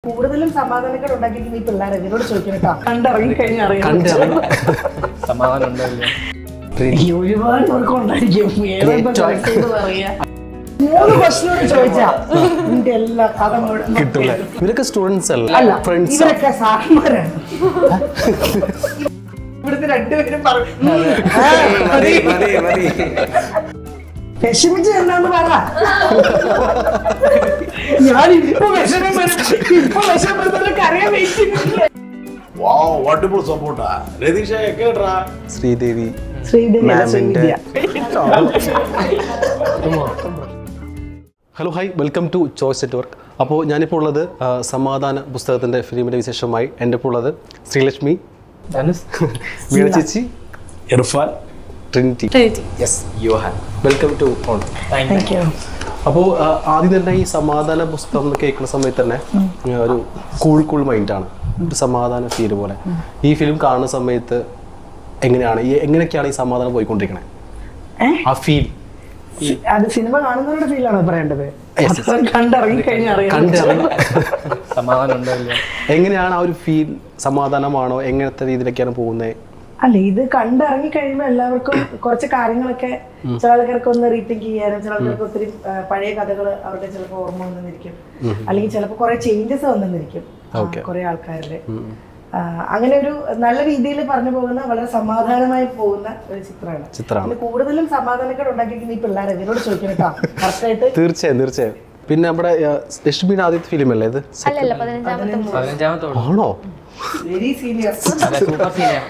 കൂടുതലും സമാധാനങ്ങൾ ഉണ്ടാക്കിയിട്ട് നീ പിള്ളേരെ ഇവരോട് ചോദിക്കണം കേട്ടോ കണ്ടിറങ്ങി കഴിഞ്ഞാൽ അറിയാം കണ്ടിറങ്ങി സമാധാനം ഉണ്ടല്ലോ ഈ ഒരുപാട് പേർക്ക് ഉണ്ടായിരിക്കും ഏതെങ്കിലും select ചെയ്ത് പറയാ മൂന്ന് ക്വസ്റ്റിനോട് ചോദിച്ചാ നിന്റെ എല്ലാ കഥ മുഴുവൻ കിട്ടൂല ഇവരൊക്കെ സ്റ്റുഡൻസ് അല്ല അല്ല ഫ്രണ്ട്സ് ഇവരൊക്കെ സാറന്മാരാണ് ഇവിടുത്തെ രണ്ടുപേരും പറഞ്ഞു മതി മതി മതി വിഷമിച്ച് എന്താന്ന് പറ ഞാൻ ഇപ്പൊ വിഷമം വരും ഇപ്പൊ വിഷമം വരുന്നവർക്ക് അറിയാൻ വെയിറ്റ് വാവ് വണ്ടർഫുൾ സപ്പോർട്ടാ രതീഷ കേട്ടാ ശ്രീദേവി ശ്രീദേവി അല്ല, മാമിന്റെ Srividya. Hello hi welcome to choice network അപ്പോൾ ഞാനിപ്പോൾ ഉള്ളത് ആ, സമാധാന പുസ്തകത്തിൻ്റെ ഫിലിമിൻ്റെ വിശേഷമായി എൻ്റെ ഇപ്പോൾ ഉള്ളത് ശ്രീലക്ഷ്മി ധനുസ് വീണ ചേച്ചി Irfan Trinity yes Yohan welcome to on Thank you. അപ്പോൾ ആദ്യം തന്നെ ഈ സമാധാന പുസ്തകം എന്ന് കേൾക്കുന്ന സമയത്ത് തന്നെ ആ, ഒരു കൂൾ കൂൾ മൈൻഡാണ് ഒരു സമാധാന ഫീൽ പോലെ ഈ ഫിലിം കാണുന്ന സമയത്ത് എങ്ങനെയാണ് ഈ എങ്ങനെയൊക്കെയാണ് ഈ സമാധാനം പോയിക്കൊണ്ടിരിക്കണേ ഏ? ആ ഫീൽ അത് സിനിമ കാണുന്നവരുടെ ഫീലാണ് പറയേണ്ടത് Yes, yes. അത് കണ്ടിറങ്ങി കഴിഞ്ഞാൽ അറിയാം കണ്ടിറങ്ങി സമാധാനം ഉണ്ടല്ലോ എങ്ങനെയാണ് ആ ഒരു ഫീൽ സമാധാനമാണോ എങ്ങനത്തെ രീതിയിലൊക്കെയാണ് പോകുന്നത് അല്ല ഇത് കണ്ടിറങ്ങി കഴിയുമ്പോൾ എല്ലാവർക്കും കുറച്ച് കാര്യങ്ങളൊക്കെ ചില ആൾക്കാർക്ക് ഒന്ന് റീതിങ്ക് ചെയ്യാനും ചില ആൾക്കാർക്ക് ഒത്തിരി ആ, പഴയ കഥകൾ അവരുടെ ചിലപ്പോൾ ഓർമ്മ വന്നിരിക്കും അല്ലെങ്കിൽ ചിലപ്പോൾ കുറെ ചേഞ്ചസ് വന്നിരിക്കും കുറെ ആൾക്കാരുടെ ആ, അങ്ങനെ ഒരു നല്ല രീതിയിൽ പറഞ്ഞു പോകുന്ന വളരെ സമാധാനമായി പോകുന്ന ഒരു ചിത്രമാണ് ചിത്രമാണ് പിന്നെ കൂടുതലും സമാധാനങ്ങൾ ഉണ്ടാക്കിയിട്ട് നീ പിള്ളേരെ ഇവരോട് ചോദിക്കണം കേട്ടോ കറക്റ്റായിട്ട് തീർച്ചയായും തീർച്ചയായും പിന്നെ നമ്മുടെ ആ, ലക്ഷ്മിയുടെ ആദ്യത്തെ ഫിലിം അല്ലേ ഇത് അല്ലല്ല പതിനഞ്ചാമത്തെ പതിനഞ്ചാമത്തെ ഉള്ളൂ. ആണോ വെരി സീനിയർ അല്ല സൂപ്പർ സീനിയർ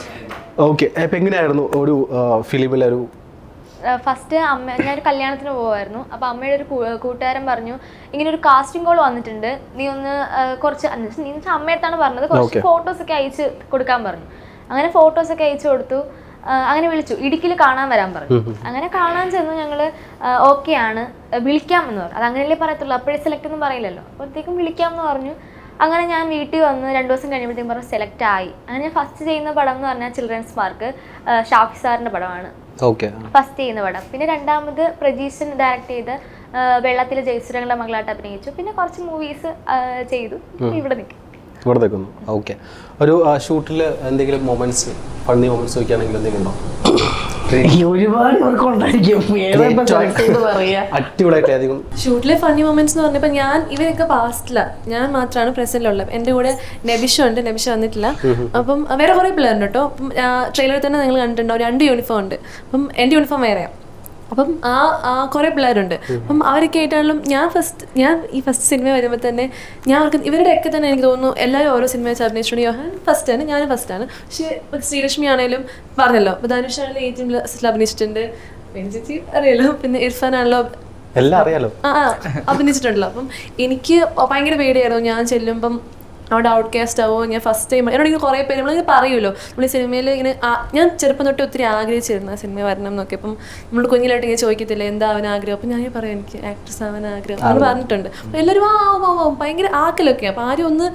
ഓക്കെ അപ്പൊ എങ്ങനെയായിരുന്നു ഒരു ഫിലിമിലെ ഒരു ഫസ്റ്റ് അമ്മ ഞാനൊരു കല്യാണത്തിന് പോവായിരുന്നു അപ്പോൾ അമ്മയുടെ ഒരു കൂ- കൂട്ടുകാരൻ പറഞ്ഞു ഇങ്ങനെ ഒരു കാസ്റ്റിംഗ് കോൾ വന്നിട്ടുണ്ട് നീ ഒന്ന് ആ, കുറച്ച് എന്ന് വെച്ചാ നീ എന്ന് വെച്ചാൽ അമ്മയടുത്താണ് പറഞ്ഞത് കുറച്ച് Okay. ഫോട്ടോസ് ഒക്കെ അയച്ച് കൊടുക്കാൻ പറഞ്ഞു അങ്ങനെ ഫോട്ടോസ് ഒക്കെ അയച്ചു കൊടുത്തു ആ, അങ്ങനെ വിളിച്ചു ഇടുക്കിയിൽ കാണാൻ വരാൻ പറഞ്ഞു അങ്ങനെ കാണാൻ ചെന്നു ഞങ്ങൾ ഓക്കെ ആണ് ആ, വിളിക്കാം എന്ന് പറഞ്ഞു അത് അങ്ങനെയല്ലേ പറയത്തുള്ളൂ അപ്പോഴേ സെലക്ട് ഒന്നും പറയില്ലല്ലോ അപ്പോഴത്തേക്കും വിളിക്കാം എന്ന് പറഞ്ഞു അങ്ങനെ ഞാൻ വീട്ടിൽ വന്ന് രണ്ട് ദിവസം കഴിയുമ്പോഴത്തേക്കും പറഞ്ഞു സെലക്ട് ആയി അങ്ങനെ ഞാൻ ഫസ്റ്റ് ചെയ്യുന്ന പടം എന്ന് പറഞ്ഞാൽ ചിൽഡ്രൻസ് പാർക്ക് ഷാഫി സാറിൻ്റെ പടമാണ് ഓക്കെ ഫസ്റ്റ് ചെയ്യുന്ന പടം പിന്നെ രണ്ടാമത് പ്രജീഷൻ ഡയറക്ട് ചെയ്ത് ആ, വെള്ളത്തിലെ ജയസുരങ്ങളുടെ മകളായിട്ട് അഭിനയിച്ചു പിന്നെ കുറച്ച് മൂവീസ് ചെയ്തു ഇവിടെ നിൽക്കും ഇവിടെ നിൽക്കുന്നു ഓക്കെ ഒരു ഷൂട്ടിൽ എന്തെങ്കിലും മൊമെന്റ്സ് ഫണ്ണി മൊമെന്റ്സ് ചോദിക്കുകയാണെങ്കിൽ എന്തെങ്കിലും ഉണ്ടോ ഈ ഒരുപാട് പേർക്ക് ഉണ്ടായിരിക്കും ഏതെങ്കിലും സെലക്ട് ചെയ്ത് പറയാ അടിപൊളിയായിട്ട് ഏതെങ്കിലും ഷൂട്ടിലെ ഫണ്ണി മൊമെന്റ്സ് എന്ന് പറഞ്ഞപ്പോൾ ഞാൻ ഇവരൊക്കെ പാസ്റ്റിലാണ് ഞാൻ മാത്രമാണ് പ്രസന്റിലുള്ളത് എൻ്റെ കൂടെ നെബിഷ ഉണ്ട് നെബിഷ വന്നിട്ടില്ല അപ്പം വേറെ കുറേ പിള്ളേരുണ്ട് കേട്ടോ അപ്പം ട്രെയിലറിൽ തന്നെ നിങ്ങൾ കണ്ടിട്ടുണ്ടാവും രണ്ട് യൂണിഫോം ഉണ്ട് അപ്പം എൻ്റെ യൂണിഫോം വേറെയാണ് അപ്പം ആ ആ കുറേ പിള്ളേരുണ്ട് അപ്പം അവരൊക്കെ ആയിട്ടാണെങ്കിലും ഞാൻ ഫസ്റ്റ് ഞാൻ ഈ ഫസ്റ്റ് സിനിമ വരുമ്പോൾ തന്നെ ഞാൻ അവർക്ക് ഇവരുടെയൊക്കെ തന്നെ എനിക്ക് തോന്നുന്നു എല്ലാവരും ഓരോ സിനിമ വെച്ച് അഭിനയിച്ചിട്ടുണ്ട് യോഹൻ ഫസ്റ്റ് ആണ് ഞാനും ഫസ്റ്റ് ആണ് പക്ഷേ ഇപ്പൊ ശ്രീലക്ഷ്മി ആണെങ്കിലും പറഞ്ഞല്ലോ ഇപ്പോൾ ധനുഷ് ആണെങ്കിലും ഏറ്റവും ലാസ്റ്റിൽ അഭിനയിച്ചിട്ടുണ്ട് പിന്നെ ചേച്ചി അറിയാലോ പിന്നെ ഇർഫാൻ ആണല്ലോ എല്ലാം അറിയാലോ ആ ആ, അഭിനയിച്ചിട്ടുണ്ടല്ലോ അപ്പം എനിക്ക് ഭയങ്കര പേടിയായിരുന്നു ഞാൻ ചെല്ലുമ്പം അവിടെ ഔട്ട് കാസ്റ്റ് ആവോ ഞാൻ ഫസ്റ്റ് ടൈം എന്നോട് ഇങ്ങനെ കുറേ പേര് നമ്മളിങ്ങനെ പറയുമല്ലോ നമ്മൾ ഈ സിനിമയിൽ ഇങ്ങനെ ആ- ഞാൻ ചെറുപ്പം തൊട്ട് ഒത്തിരി ആഗ്രഹിച്ചിരുന്നു ആ സിനിമ വരണം എന്നൊക്കെ അപ്പം നമ്മൾ കുഞ്ഞിലായിട്ട് ഇങ്ങനെ ചോദിക്കത്തില്ല എന്താ അവൻ ആഗ്രഹം അപ്പം ഞാൻ പറയാം എനിക്ക് ആക്ട്രസ് ആവാൻ ആഗ്രഹം അങ്ങനെ പറഞ്ഞിട്ടുണ്ട് അപ്പം എല്ലാവരും ആ ആ, ആ, ആ, ഭയങ്കര ആക്കലൊക്കെ അപ്പം ആരും ഒന്ന്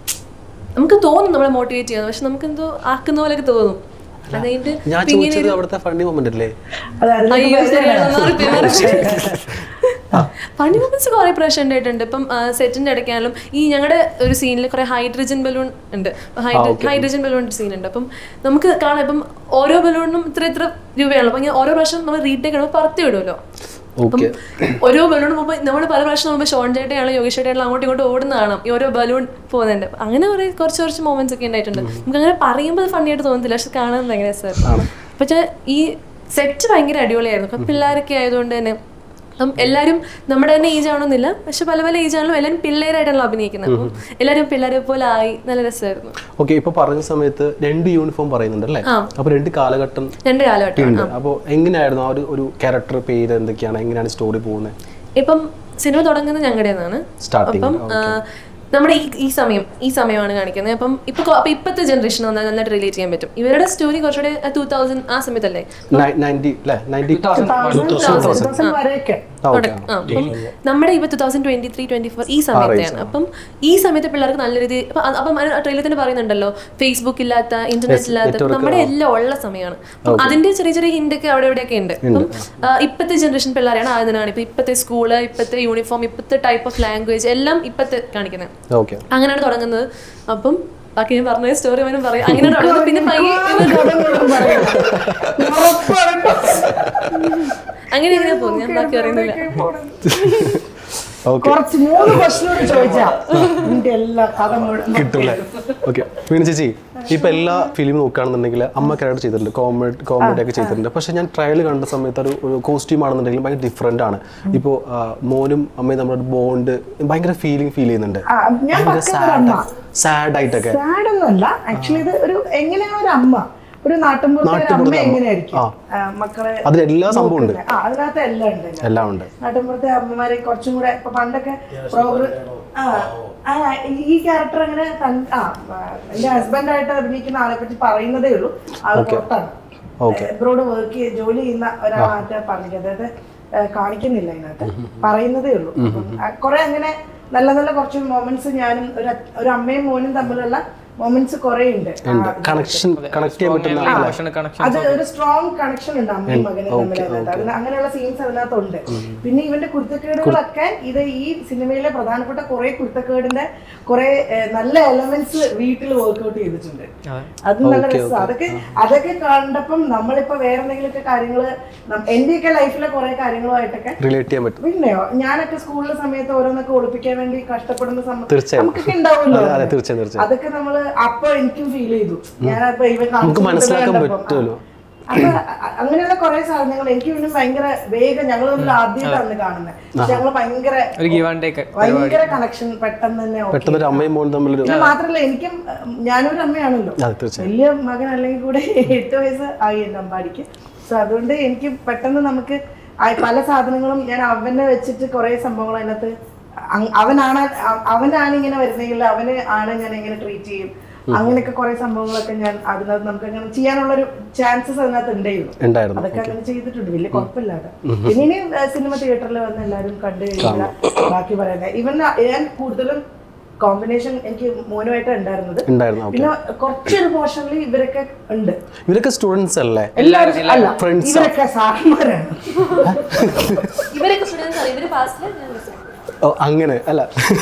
നമുക്ക് തോന്നും നമ്മളെ മോട്ടിവേറ്റ് ചെയ്യാന്ന് പക്ഷെ നമുക്ക് എന്തോ ആക്കുന്ന പോലെയൊക്കെ തോന്നും അത് കഴിഞ്ഞിട്ട് ഞാൻ ഇപ്പം ഇങ്ങനെ ചോദിച്ചത് അവിടുത്തെ ഫണ്ണി മൊമെന്റ് അല്ലേ അതായത് അയ്യോ ശരിയാണ് മാറിപ്പോയി, മാറിപ്പോയി. ഫണ്ണി മൊമെന്റ്സ് കുറെ പ്രാവശ്യം ഉണ്ടായിട്ടുണ്ട് ഇപ്പം സെറ്റിന്റെ ഇടയ്ക്കാണെങ്കിലും ഈ ഞങ്ങളുടെ ഒരു സീനിൽ കുറെ ഹൈഡ്രജൻ ബലൂൺ ഉണ്ട് ഹൈഡ്രജൻ ബലൂൺ സീൻ ഉണ്ട് അപ്പം നമുക്ക് കാണാം ഇപ്പം ഓരോ ബലൂണിനും ഇത്ര ഇത്ര രൂപയാണല്ലോ അപ്പം ഇങ്ങനെ ഓരോ പ്രാവശ്യം നമ്മൾ റീടേക്ക് ചെയ്യുമ്പോൾ പറത്തി വിടുമല്ലോ അപ്പം ഓക്കെ ഓരോ ബലൂൺ പോകുമ്പോൾ നമ്മൾ പല പ്രാവശ്യം നമ്മൾ ഷോൺ ചേട്ടയാണോ യോഗേഷ് ചേട്ടയാണോ അങ്ങോട്ടും ഇങ്ങോട്ടും ഓടുന്ന കാണാം ഈ ഓരോ ബലൂൺ പോകുന്നുണ്ട് അപ്പം അങ്ങനെ കുറേ കുറച്ച് കുറച്ച് മൊമെന്റ്സ് ഒക്കെ ഉണ്ടായിട്ടുണ്ട് നമുക്ക് അങ്ങനെ പറയുമ്പോൾ അത് ഫണ്ണിയായിട്ട് തോന്നത്തില്ല പക്ഷെ കാണാൻ ഭയങ്കര രസമായിരുന്നു പക്ഷേ ഈ സെറ്റ് ഭയങ്കര അടിപൊളിയായിരുന്നു അപ്പം പിള്ളേരൊക്കെ ആയതുകൊണ്ട് തന്നെ അപ്പം എല്ലാവരും നമ്മുടെ തന്നെ ഏജ് ആവണമെന്നില്ല പക്ഷെ പല പല ഏജ് ആണല്ലോ എല്ലാവരും പിള്ളേരായിട്ടാണല്ലോ അഭിനയിക്കുന്നത് അപ്പം എല്ലാവരും പിള്ളേരെ പോലെ ആയി നല്ല രസമായിരുന്നു ഓക്കെ ഇപ്പൊ പറഞ്ഞ സമയത്ത് രണ്ട് യൂണിഫോം പറയുന്നുണ്ട് അല്ലേ അപ്പൊ രണ്ട് കാലഘട്ടം രണ്ട് കാലഘട്ടം ഉണ്ട് അപ്പോൾ എങ്ങനെയായിരുന്നു ആ ഒരു ഒരു ക്യാരക്ടർ പേര് എന്തൊക്കെയാണ് എങ്ങനെയാണ് സ്റ്റോറി പോകുന്നത് ഇപ്പം സിനിമ തുടങ്ങുന്നത് ഞങ്ങളുടെ നിന്നാണ് Starting, അപ്പം ആ, നമ്മുടെ ഈ ഈ സമയം ഈ സമയമാണ് കാണിക്കുന്നത് അപ്പം ഇപ്പൊ കൊ- അപ്പൊ ഇപ്പോഴത്തെ ജനറേഷൻ വന്നാൽ നന്നായിട്ട് റിലേറ്റ് ചെയ്യാൻ പറ്റും ഇവരുടെ സ്റ്റോറി കുറച്ചുകൂടെ ടൂ തൗസൻഡ് ആ സമയത്തല്ലേ നയൻറ്റി അല്ലേ നയൻറ്റി തൗസൻഡ് വരെയൊക്കെ തുടക്കം. ആ, അപ്പം നമ്മുടെ ഇപ്പൊ two thousand twenty three twenty four ഈ സമയത്താണ് അപ്പം ഈ സമയത്ത് പിള്ളേർക്ക് നല്ല രീതി അപ്പൊ അത് അപ്പം ട്രെയിലർ തന്നെ പറയുന്നുണ്ടല്ലോ ഫേസ്ബുക്ക് ഇല്ലാത്ത ഇന്റർനെറ്റ് ഇല്ലാത്ത അപ്പം നമ്മുടെ എല്ലാം ഉള്ള സമയമാണ് അപ്പം അതിന്റെ ചെറിയ ചെറിയ ഹിന്റ് ഒക്കെ അവിടെ ഇവിടെയൊക്കെ ഉണ്ട് അപ്പം ആ, ഇപ്പത്തെ ജനറേഷൻ പിള്ളേരാണ് ആയതിനാണ് ഇപ്പൊ ഇപ്പത്തെ സ്കൂള് ഇപ്പത്തെ യൂണിഫോം ഇപ്പത്തെ ടൈപ്പ് ഓഫ് ലാംഗ്വേജ് എല്ലാം ഇപ്പത്തെ കാണിക്കുന്നത് ഓക്കെ അങ്ങനെയാണ് തുടങ്ങുന്നത് അപ്പം ബാക്കി ഞാൻ പറഞ്ഞ സ്റ്റോറി അവനും പറയും അങ്ങനെയാണ് തുടങ്ങുന്നത് പിന്നെ പയ്യെ അങ്ങനെ എങ്ങനെയാ പോകുന്നത് ഞാൻ ബാക്കി പറയുന്നില്ല ഓക്കെ കുറച്ച് മൂന്ന് ക്വസ്റ്റനോട് ചോദിച്ചാ നിന്റെ എല്ലാ കഥ മുഴുവൻ കിട്ടൂലേ ഓക്കെ പിന്നെ ചേച്ചി ഇപ്പൊ എല്ലാ ഫിലിം നോക്കുകയാണെന്നുണ്ടെങ്കിൽ അമ്മ ക്യാരക്ടർ ചെയ്തിട്ടുണ്ട് കോമഡി കോമഡി ഒക്കെ ചെയ്തിട്ടുണ്ട് പക്ഷെ ഞാൻ ട്രയൽ കണ്ട സമയത്ത് ഒരു ഒരു കോസ്റ്റ്യൂം ആണെന്നുണ്ടെങ്കിൽ ഭയങ്കര ഡിഫറെന്റ് ആണ് ഇപ്പോൾ മോനും അമ്മയും നമ്മുടെ ബോണ്ട് ഭയങ്കര ഫീലിംഗ് ഫീൽ ചെയ്യുന്നുണ്ട് ആ, ഞാൻ ഭയങ്കര പക്ക ഒരു അമ്മ സാഡ് ആയിട്ടൊക്കെ സാഡ് ഒന്നുമല്ല ആക്ച്വലി ഇത് ഒരു എങ്ങനെയാണ് ഒരു അമ്മ ഒരു നാട്ടിൻപുറത്തെ ഒരു അമ്മ നാട്ടിൻപുറത്തെ അമ്മ. എങ്ങനെയായിരിക്കും ആ. ആ, മക്കളെ അതിൽ എല്ലാ സംഭവം ഉണ്ട് നോക്കുന്നത്. ആ അതിനകത്ത് എല്ലാം ഉണ്ട് ഇതിനകത്ത്. എല്ലാം ഉണ്ട് നാട്ടിൻപുറത്തെ അമ്മമാരെ കുറച്ചും കൂടെ ഇപ്പൊ പണ്ടൊക്കെ പ്രോഗ്ര ആ ആ ഈ ക്യാരക്ടർ അങ്ങനെ തൻ- ആ ആ, എന്റെ ഹസ്ബൻഡായിട്ട് അഭിനയിക്കുന്ന ആളെ പറ്റി പറയുന്നതേ ഉള്ളൂ ആള് പുറത്താണ് Okay. എബ്രോഡ് വർക്ക് ജോലി ചെയ്യുന്ന ഒരാളായിട്ട് പറഞ്ഞത് അതായത് ആ, കാണിക്കുന്നില്ല ഇതിനകത്ത് പറയുന്നതേ ഉള്ളൂ അപ്പം, ആ, കുറെ അങ്ങനെ നല്ല നല്ല കുറച്ച് മൊമെന്റ്സ് ഞാനും ഒരു അ- ഒരു അമ്മയും മോനും തമ്മിലുള്ള മൊമെന്റ്സ് കുറെ ഉണ്ട് ആ, ഉണ്ട് കണക്ഷൻ കണക്ട് ചെയ്യാൻ പറ്റുന്ന അല്ലേ? കണക്ഷൻ കണക്ഷൻ അത് ഒരു സ്ട്രോങ് കണക്ഷൻ ഉണ്ട് അമ്മയും മകനും തമ്മിൽ അതിനകത്ത് അതിന് അങ്ങനെയുള്ള സീൻസ് അതിനകത്തുണ്ട് പിന്നെ ഇവന്റെ കുരുത്തക്കേടുകളൊക്കെ ഇത് ഈ സിനിമയിലെ പ്രധാനപ്പെട്ട കുറെ കുരുത്തക്കേടിന്റെ കുറെ ഏഹ്, നല്ല എലമെന്റ്സ് വീട്ടിൽ വർക്ക്ഔട്ട് ചെയ്തിട്ടുണ്ട് അത് നല്ല രസം അതൊക്കെ അതൊക്കെ കണ്ടപ്പം നമ്മളിപ്പോ വേറെ എന്തെങ്കിലുമൊക്കെ കാര്യങ്ങള് നം- എന്റെയൊക്കെ ലൈഫിലെ കുറെ കാര്യങ്ങളുമായിട്ടൊക്കെ റിലേറ്റ് ചെയ്യാൻ പറ്റും പിന്നെയോ ഞാനൊക്കെ സ്കൂളിലെ സമയത്ത് ഓരോന്നൊക്കെ ഒളിപ്പിക്കാൻ വേണ്ടി കഷ്ടപ്പെടുന്ന സമയത്ത് തീർച്ചയായും. നമുക്കൊക്കെ ഉണ്ടാവുമല്ലോ അതെ, അതെ, തീർച്ചയായും, തീർച്ചയായും. അതൊക്കെ നമ്മള് അപ്പൊ എനിക്കും ഫീൽ ചെയ്തു ഞാനപ്പോ ഇവ നമുക്ക് കാണിച്ചു മനസ്സിലാക്കാൻ കണ്ടപ്പം, ആ. പറ്റുമല്ലോ അപ്പൊ അ- അങ്ങനെയുള്ള കുറെ സാധനങ്ങൾ എനിക്ക് പിന്നെ ഭയങ്കര വേഗം ഞങ്ങൾ തമ്മിൽ ആദ്യമായിട്ടാണ് കാണുന്നത് പക്ഷെ ഞങ്ങള് ഭയങ്കര ഒരു ഗീവ് ആൻഡ് ടേക്ക് ഭയങ്കര കണക്ഷൻ പെട്ടെന്ന് തന്നെ okay. പെട്ടെന്ന് ഒരു അമ്മയും മോനും തമ്മിലൊരു പിന്നെ മാത്രല്ല എനിക്കും ഉം, ഞാനൊരു അമ്മയാണല്ലോ അതെ തീർച്ചയായും വലിയ മകൻ അല്ലെങ്കിൽ കൂടെ എട്ട് വയസ്സ് ആയി എന്റെ അമ്പാടിക്ക് സോ അതുകൊണ്ട് എനിക്ക് പെട്ടെന്ന് നമുക്ക് ആ പല സാധനങ്ങളും ഞാൻ അവനെ വെച്ചിട്ട് കുറെ സംഭവങ്ങൾ അതിനകത്ത് അങ് അവനാണ് അ- അവനാണ് ഇങ്ങനെ വരുന്നെങ്കിൽ അവന് ആണ് ഞാൻ എങ്ങനെ ട്രീറ്റ് ചെയ്യും അങ്ങനെയൊക്കെ കുറെ സംഭവങ്ങളൊക്കെ ഞാൻ അതിനകത്ത് നമുക്ക് അങ്ങനെ ചെയ്യാനുള്ളൊരു ചാൻസസ് അതിനകത്ത് ഉണ്ടായിരുന്നു ഉണ്ടായിരുന്നു അതൊക്കെ അങ്ങനെ ചെയ്തിട്ടുണ്ട് വലിയ കുഴപ്പമില്ലാതെ പിന്നെ ഇനി ഏഹ്, സിനിമ തിയേറ്ററിൽ വന്ന് എല്ലാവരും കണ്ടു കഴിഞ്ഞാൽ ബാക്കി പറയാൻ ഇവൻ ഞാൻ കൂടുതലും കോമ്പിനേഷൻ എനിക്ക് മോനുമായിട്ട് ഉണ്ടായിരുന്നത് ഉണ്ടായിരുന്നു ഓക്കെ പിന്നെ കുറച്ചൊരു പോർഷനിൽ ഇവരൊക്കെ ഉണ്ട് ഇവരൊക്കെ സ്റ്റുഡൻസ് അല്ലേ എല്ലാവരും അല്ല Friends ആ. ഇവരൊക്കെ സാറന്മാരാണ് ഇവരൊക്കെ സ്റ്റുഡൻസ് ആണ് ഇവര് പാസ്റ്റില് ഞാൻ result. ഓ അങ്ങനെ അല്ല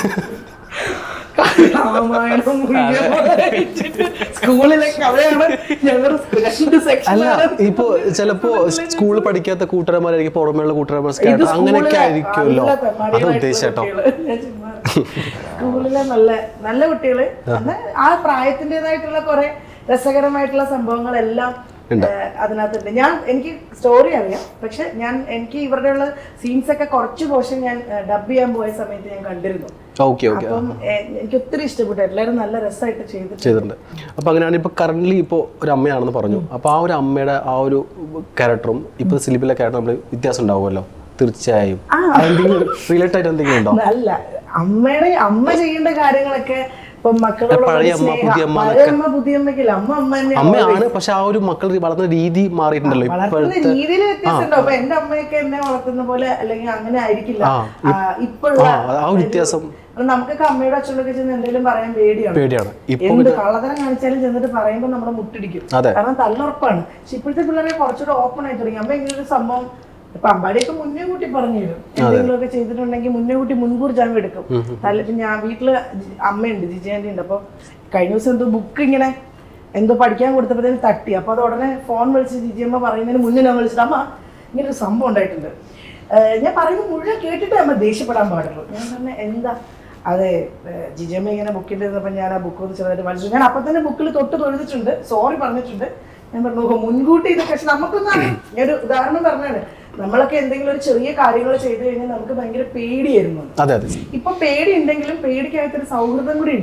രാമായണം മുഴുവൻ സ്കൂളിലെ കഥയാണ് ഞങ്ങൾ രണ്ട് സെക്ഷൻ അല്ല ഇപ്പോ ചിലപ്പോ സ്കൂളിൽ പഠിക്കാത്ത കൂട്ടുകാരന്മാരായിരിക്കും പുറമേയുള്ള കൂട്ടുകാരന്മാർ ഇത് അങ്ങനെയൊക്കെ സ്കൂളിലെ ആയിരിക്കുമല്ലോ നല്ല അത് തെമ്മാടികളായിട്ടുള്ള ഉദ്ദേശിച്ചോ കുട്ടികള്. ഞാൻ ചുമ്മാ സ്കൂളിലെ നല്ല നല്ല കുട്ടികള് അന്ന് ആ പ്രായത്തിൻ്റെതായിട്ടുള്ള കുറെ രസകരമായിട്ടുള്ള സംഭവങ്ങളെല്ലാം ഏഹ്, അതിനകത്തുണ്ട് ഞാൻ എനിക്ക് സ്റ്റോറി അറിയാം പക്ഷെ ഞാൻ എനിക്ക് ഇവരുടെ ഉള്ള സീൻസ് ഒക്കെ കുറച്ച് പോർഷൻ ഞാൻ ഡബ് ചെയ്യാൻ പോയ സമയത്ത് ഞാൻ കണ്ടിരുന്നു ഓക്കെ ഓക്കെ അപ്പം ഏഹ്, എനിക്ക് ഒത്തിരി ഇഷ്ടപ്പെട്ടു എല്ലാവരും നല്ല രസമായിട്ട് ചെയ്തിട്ടുണ്ട് ചെയ്തിട്ടുണ്ട് അപ്പൊ അങ്ങനെയാണ് ഇപ്പൊ കറന്റ് ഇപ്പോ ഒരു അമ്മയാണെന്ന് പറഞ്ഞു അപ്പൊ ആ ഒരു അമ്മയുടെ ആ ഒരു ക്യാരക്ടറും ഇപ്പൊ സിലിബിലെ ക്യാരക്ടർ നമ്മൾ വ്യത്യാസം ഉണ്ടാവുമല്ലോ തീർച്ചയായും എന്തെങ്കിലും റിലേറ്റ് ആയിട്ട് എന്തെങ്കിലും ഉണ്ടോ അല്ല അമ്മയുടെ അമ്മ ചെയ്യേണ്ട കാര്യങ്ങളൊക്കെ ഇപ്പൊ മക്കളോട് പഴയ അമ്മ, സ്നേഹം, പുതിയ അമ്മ പഴയ അമ്മ പുതിയ അമ്മയ്ക്കില്ല അമ്മ അമ്മ തന്നെയാണ് അമ്മയാണ് പക്ഷെ ആ ഒരു മക്കൾ വളർന്ന രീതി മാറിയിട്ടുണ്ടല്ലോ വളർത്തുന്ന ഇപ്പോഴത്തെ രീതിയിൽ വ്യത്യാസമുണ്ടോ അപ്പൊ എന്റെ അമ്മയൊക്കെ എന്നെ വളർത്തുന്ന പോലെ അല്ലെങ്കിൽ അങ്ങനെ ആയിരിക്കില്ല ആ, ഇപ്പോഴുള്ള ആ ആ ഒരു വ്യത്യാസം കാരണം നമുക്കൊക്കെ അമ്മയുടെ അച്ഛനൊക്കെ ചെന്ന് എന്തെങ്കിലും പറയാൻ പേടിയാണ് പേടിയാണ് ഇപ്പൊ എന്ത് കള്ളതരം കാണിച്ചാലും ചെന്നിട്ട് പറയുമ്പോൾ നമ്മളെ മുട്ടിടിക്കും അതെ. കാരണം തല്ലുറപ്പാണ് പക്ഷെ ഇപ്പോഴത്തെ പിള്ളേരെ കുറച്ചുകൂടെ ഓപ്പൺ ആയി തുടങ്ങി അമ്മ ഇങ്ങനെ ഒരു സംഭവം ഇപ്പൊ അമ്പാടിയൊക്കെ മുന്നേ കൂട്ടി പറഞ്ഞു തരും എന്തെങ്കിലുമൊക്കെ ചെയ്തിട്ടുണ്ടെങ്കിൽ മുന്നേ കൂട്ടി മുൻകൂർ ജാമ്യം എടുക്കും തല്ല ഇപ്പൊ ഞാൻ വീട്ടില് ജി- അമ്മയുണ്ട് ജിജാൻ്റെ ഉണ്ട് അപ്പൊ കഴിഞ്ഞ ദിവസം എന്തോ ബുക്ക് ഇങ്ങനെ എന്തോ പഠിക്കാൻ കൊടുത്തപ്പോഴത്തേന് തട്ടി അപ്പൊ അത് ഉടനെ ഫോൺ വിളിച്ച് ജിജിയമ്മ പറയുന്നതിന് മുന്നേ ഞാൻ വിളിച്ചിട്ട് അമ്മ ഇങ്ങനെ ഒരു സംഭവം ഉണ്ടായിട്ടുണ്ട് ഏഹ് ഞാൻ പറയുന്നത് മുഴുവൻ കേട്ടിട്ട് അമ്മ ദേഷ്യപ്പെടാൻ പാടുള്ളൂ ഞാൻ പറഞ്ഞ എന്താ അതെ ഏഹ് ജിജമ്മ ഇങ്ങനെ ബുക്കിൻ്റെ ഇരുന്നപ്പോൾ ഞാൻ ആ ബുക്ക് ഒന്ന് ചെറുതായിട്ട് വായിച്ചു ഞാൻ അപ്പം തന്നെ ബുക്കിൽ തൊട്ട് തൊഴുതിട്ടുണ്ട് സോറി പറഞ്ഞിട്ടുണ്ട് ഞാൻ പറഞ്ഞു "ഓ, മുൻകൂട്ടി ഇതൊക്കെ പക്ഷെ നമുക്കൊന്നും അറിയാം ഞാൻ ഒരു ഉദാഹരണം പറഞ്ഞാണ് നമ്മളൊക്കെ എന്തെങ്കിലും ഒരു ചെറിയ കാര്യങ്ങൾ ചെയ്തു കഴിഞ്ഞാൽ നമുക്ക് ഭയങ്കര പേടിയായിരുന്നു അതെ അതെ ഇപ്പൊ പേടി ഉണ്ടെങ്കിലും പേടിക്കകത്തൊരു സൗഹൃദം കൂടി ഉണ്ട് ഇപ്പൊ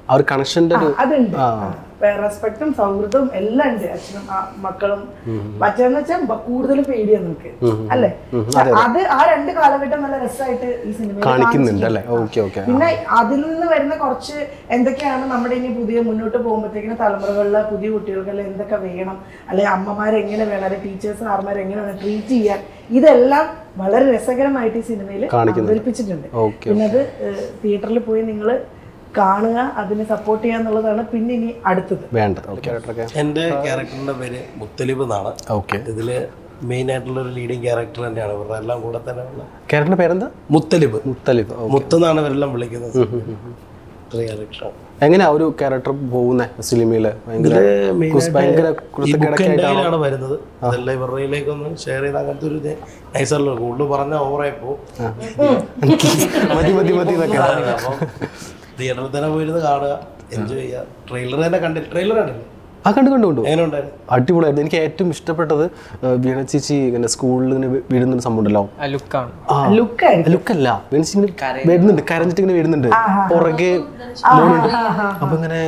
ആ ഒരു കണക്ഷന്റെ ഒരു അതുണ്ട് ആ റെസ്പെക്റ്റും സൗഹൃദവും എല്ലാം ഉണ്ട് അച്ഛനും ആ മക്കളും മറ്റേന്ന് വെച്ചാൽ കൂടുതൽ പേടിയാണ് നമുക്ക് അല്ലേ അത് ആ രണ്ട് കാലഘട്ടം നല്ല രസമായിട്ട് ഈ സിനിമയിൽ കാണിക്കുന്നുണ്ട് അല്ലേ ഓക്കെ ഓക്കെ പിന്നെ അതിൽ നിന്ന് വരുന്ന കുറച്ച് എന്തൊക്കെയാണ് നമ്മുടെ ഇനി പുതിയ മുന്നോട്ട് പോകുമ്പോഴത്തേക്കിന് തലമുറകളിലെ പുതിയ കുട്ടികൾക്കെല്ലാം എന്തൊക്കെ വേണം അല്ലെങ്കിൽ അമ്മമാരെ എങ്ങനെ വേണം അല്ലെങ്കിൽ ടീച്ചേഴ്സ് സാർമാരെ എങ്ങനെ വേണം ട്രീറ്റ് ചെയ്യാൻ ഇതെല്ലാം വളരെ രസകരമായിട്ട് ഈ സിനിമയിൽ അവതരിപ്പിച്ചിട്ടുണ്ട് ഓക്കെ പിന്നെ അത് തിയേറ്ററിൽ പോയി നിങ്ങൾ കാണുക അതിനെ സപ്പോർട്ട് ചെയ്യുക എന്നുള്ളതാണ് പിന്നെ ഇനി അടുത്തത് വേണ്ടത് ഓക്കെ ഡോക്ടറൊക്കെ എൻ്റെ ക്യാരക്ടറിന്റെ പേര് മുത്തലിബ് എന്നാണ് ഓക്കെ ഇതില് മെയിൻ ആയിട്ടുള്ള ഒരു ലീഡിങ് ക്യാരക്ടർ തന്നെയാണ് ഇവരുടെ എല്ലാം കൂടെ തന്നെ ഉള്ള ക്യാരക്ടറിന്റെ പേരെന്താ മുത്തലിബ് മുത്തലിഫ് ഓ. മുത്ത് എന്നാണ് ഇവരെല്ലാം വിളിക്കുന്നത് ക്യാരക്ടറാണ് എങ്ങനെയാ ഒരു ക്യാരക്ടർ പോകുന്നേ സിനിമയില് ഭയങ്കര main കുസ്- ഭയങ്കര ഈ ബുക്ക് കുരുത്തക്കേടൊക്കെ ആയിട്ടാണോ എന്റെയിലാണ് വരുന്നത് അതെല്ലാം ഇവരുടെയിലേക്ക് ഒന്ന് ഷെയർ ചെയ്ത് അങ്ങനത്തെ ഒരു നൈസല്ലോ കൂടുതൽ പറഞ്ഞ ഓവറായി പോകും മതി മതി മതി എന്നൊക്കെ അപ്പം തിയേറ്ററിൽ തന്നെ പോയിരുന്ന് കാണുക എൻജോയ് ചെയ്യുക ട്രെയിലർ തന്നെ കണ്ടില്ല ട്രെയിലർ കണ്ടില്ലേ ആ കണ്ടു കണ്ടു കണ്ടു എങ്ങനെ ഉണ്ടായിരുന്നു അടിപൊളിയായിരുന്നു എനിക്ക് ഏറ്റവും ഇഷ്ടപ്പെട്ടത് ആ, വീണ ചേച്ചി ഇങ്ങനെ സ്കൂളിൽ ഇങ്ങനെ വി- വീഴുന്നൊരു സംഭവം ഉണ്ടല്ലോ ആ ലുക്കാണ് ആ ലുക്കായിരിക്കും ലുക്കല്ല വീണ ചേച്ചി ഇങ്ങനെ വരുന്നുണ്ട് കരഞ്ഞിട്ട് ഇങ്ങനെ വരുന്നുണ്ട് പുറകെ മോനുണ്ട് അപ്പൊ ഇങ്ങനെ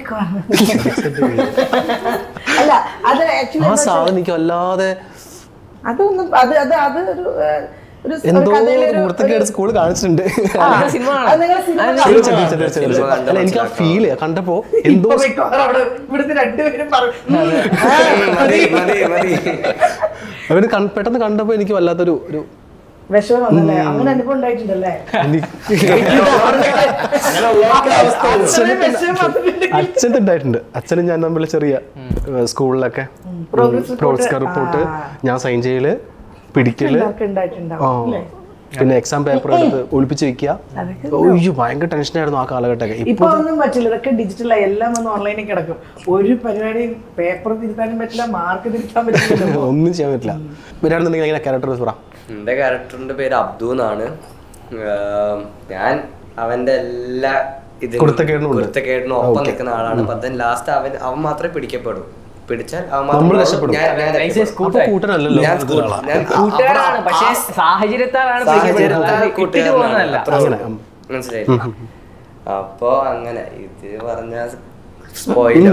അല്ല അത് ആക്ച്വലി ആ സാധനം എനിക്ക് വല്ലാതെ അതൊന്നും അത് അത് അത് ഒരു ഏഹ്, ഒരു ഒരു എന്തോ കഥയിലെ ഒരു- വൃത്തിക്കേട് സ്കൂൾ കാണിച്ചിട്ടുണ്ട് സിനിമ അത് നിങ്ങളെ സിനിമ തീർച്ചയായും, തീർച്ചയായും, തീർച്ചയായും, തീർച്ചയായും. അല്ല എനിക്ക് ആ ഫീൽ കണ്ടപ്പോ എന്തോ ഇപ്പൊ മിക്കവാറും അവിടെ ഇവിടുത്തെ രണ്ടുപേരും പറഞ്ഞു അവര് കൺ- പെട്ടെന്ന് കണ്ടപ്പോ എനിക്ക് വല്ലാത്തൊരു ഒരു വിഷമം വന്നല്ലേ അങ്ങനെ അനുഭവം ഉണ്ടായിട്ടുണ്ടല്ലേ അത്രയും വിഷമം വന്നിട്ടുണ്ടെങ്കിൽ അച്ഛൻ ഉണ്ടായിട്ടുണ്ട് അച്ഛനും ഞാൻ തമ്മിൽ ചെറിയ ഏഹ്, സ്കൂളിലൊക്കെ Progress പ്രോഗ്രസ് റിപ്പോർട്ട് ഞാൻ സൈൻ ചെയ്യല് പിടിക്കല് എല്ലാവർക്കും ഉണ്ടായിട്ടുണ്ടാവും ആ. അല്ലേ? പിന്നെ എക്സാം പേപ്പർ എടുത്ത് ഒളിപ്പിച്ച് വെക്കുക ഒയ്യോ ഭയങ്കര ടെൻഷനായിരുന്നു ആ കാലഘട്ടമൊക്കെ ഇപ്പൊ ഒന്നും പറ്റില്ല ഇതൊക്കെ ഡിജിറ്റലായി എല്ലാം ഒന്ന് ഓൺലൈനിൽ കിടക്കും ഒരു പരിപാടിയും പേപ്പർ തിരുത്താനും പറ്റില്ല മാർക്ക് തിരുത്താൻ പറ്റില്ല ഒന്നും ചെയ്യാൻ പറ്റില്ല വരാണെന്നുണ്ടെങ്കിൽ എങ്ങനെ ക്യാരക്ടർ പറ എൻ്റെ ക്യാരക്ടറിന്റെ പേര് അബ്ദു എന്നാണ് ആം, ഞാൻ അവന്റെ എല്ലാ ഇതിനും കുരുത്തക്കേടിനും ഉണ്ട്. കുരുത്തക്കേടിനും ഒപ്പം നിൽക്കുന്ന ആളാണ് പക്ഷേ ലാസ്റ്റ് അവൻ അവൻ മാത്രമേ പിടിക്കപ്പെടൂ പിടിച്ചാൽ അവൻ നമ്മൾ മാത്രം രക്ഷപ്പെടും. ഞാൻ- ഞാൻ രക്ഷപ്പെടും. അപ്പൊ കൂട്ടനല്ലല്ലോ ഞാൻ സ്കൂൾ- ഞാൻ കൂട്ടുകാരാണ് പക്ഷേ സാഹചര്യത്താലാണ് പിടിക്കപ്പെടുന്നത്. സാഹചര്യത്താൽ അല്ലാതെ ഇട്ടിട്ട് കൂട്ടുകാരനാണ്. പോകുന്നതല്ല അത്രേ അങ്ങനെ, ഉള്ളൂ. ഉം. മനസ്സിലായില്ലേ അപ്പൊ അങ്ങനെ ഇത് പറഞ്ഞ സ്പോയിലോ